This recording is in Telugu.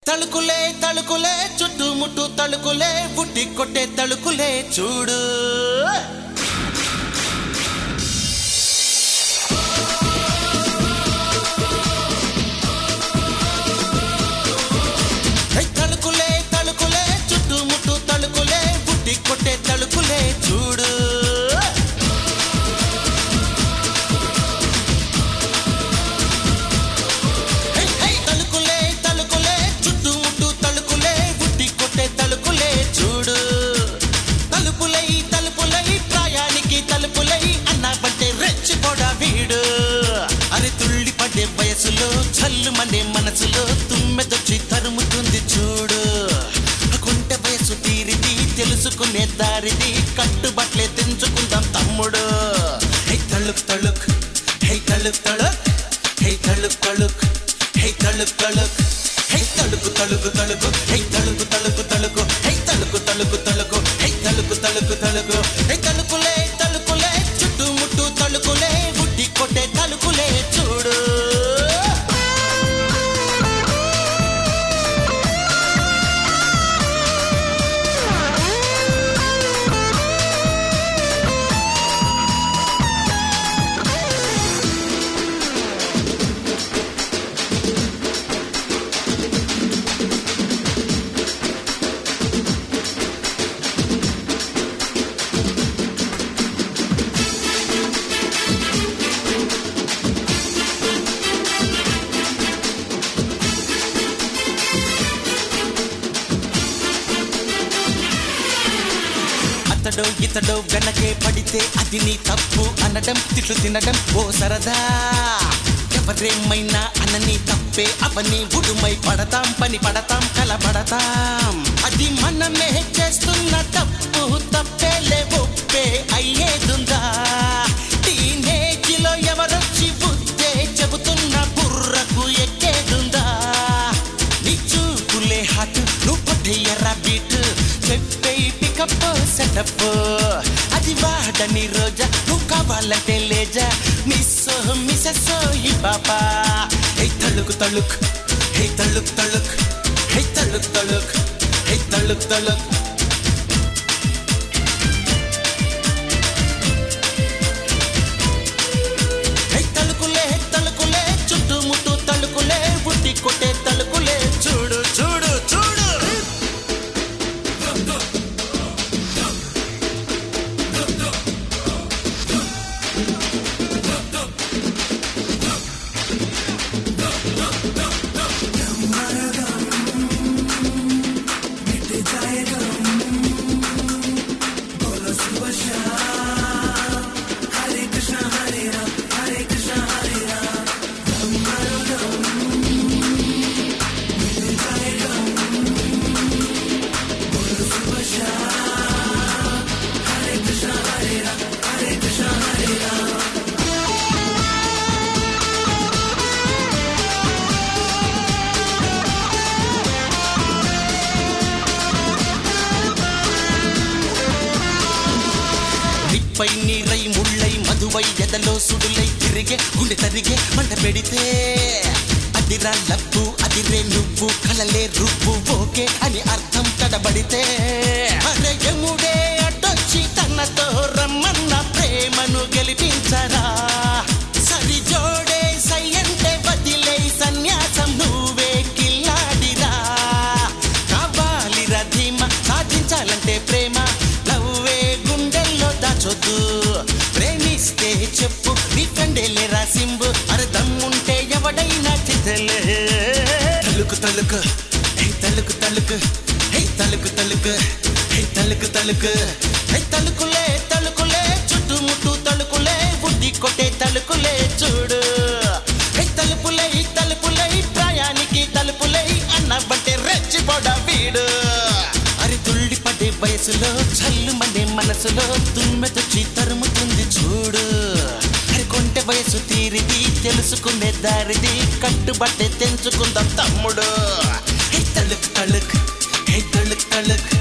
తలుకులే తలుకులే చుట్టుముట్టు తలుకులే బుట్టి కొట్టే తలుకులే చూడు హై, తలుకులే తలుకులే చుట్టుముట్టు తలుకులే బుట్టి కొట్టే తలుకులే చూడు హై, హై, తలుకులే తలుకులే చుట్టుముట్టు తలుకులే బుట్టి కొట్టే తలుకులే చూడు తలుపులై తలుపులై ప్రాయానికి తలుపులై అన్నాబంటే రెచ్చిపోడా వీడు అరే తుళ్ళి పడే వయసులో చల్లు మనే మనసులో తుమ్మెదొచ్చి తరుముతుంది చూడు కొంటె వయసు తీరిది తెలుసుకునే దారిది కట్టుబట్లే తెంచుకుందాం తమ్ముడు హై తళుక్ తళుక్ హై తళుక్ తళుక్ హై తళుక్ తళుక్ హై తళుక్ తళుక్ హై తళుకు తళుకు తళుకు హై తళుకు తళుకు తళుకు హై తళుకు తళుకు తళుకు హై తళుకు తళుకు తళుకు హై తలుకులే తలుకులే చుట్టుముట్టు తలుకులే బుట్టి కొట్టే తలుకులే చూడు అతడో ఇతడో వెనకే పడితే అది నీ తప్పు అనడం తిట్లు తినడం ఓ సరదా ఎవరేమైనా అనని తప్పే అవని ఉడుమై పడతాం పని పడతాం కలబడతాం అది మనమే చేస్తున్న తప్పు తప్పేలే ఒప్పే అయ్యేదుందా టీనేజ్లో ఎవరొచ్చి బుద్ధే చెబుతున్న బుర్రకు ఎక్కేదుందా నీ చూపులే హాట్ నువ్వు కొట్టేయరా బీట్ చెప్పే పికప్ సెటప్ అది వాడని రోజా నువ్వు కావాలంటే లేజా మిస్ మిసెస్ ఈ బాబా హే తళుక్ తళుక్ హే తళుక్ తళుక్ హే తళుక్ తళుక్ హే తళుక్ తళుక్ హే తలుకులే తలుకులే చుట్టుముట్టు తలుకులే బుట్టి కొట్టే తలుకులే చూడు చూడు చూడు నిప్పై నీరై ముళ్ళై మధువై ఎదలో సుడులై తిరిగే గుండె తరిగే మంట పెడితే అదిరా లబ్బు అదిరే నువ్వు కలలే రువ్వు ఓకే అని అర్థం తడబడితే అరే యముడే అడ్డొచ్చి తనతో రమ్మన్న ప్రేమను గెలిపించరా సరి జోడే సయ్యంటే వదిలే సన్యాసం నువ్వే కిల్లాడిరా కావాలిరా ధీమ సాధించాలంటే ప్రేమ నవ్వే గుండెల్లో దాచొద్దు ప్రేమిస్తే చెప్పు నీ ఫ్రెండేలేరా సింబు అర్థం ఉంటే ఎవడైనా చితలే తలుకు తలుకు హే తలుకు తలుకు హే తలుకు తలుకు హే తలుకు తలుకు హే తలుకులే తలుకులే చుట్టుముట్టు తలుకులే బుద్ధి కొట్టే తలుకులే చూడు హే తలుపులై తలుపులై ప్రాయానికి తలుపులై అన్నబంటే రెచ్చిపోడ వీడు అరి తుళ్ళి పడే వయసులో చల్లు మనే మనసులో తుమ్మెదొచ్చి తరుముతుంది చూడు అరి కొంటె వయసు తీరిది తెలుసుకునే దారిది కట్టుబట్టే తెంచుకుందాం తమ్ముడు హే తళుక్ తళుక్ హే తళుక్ తళుక్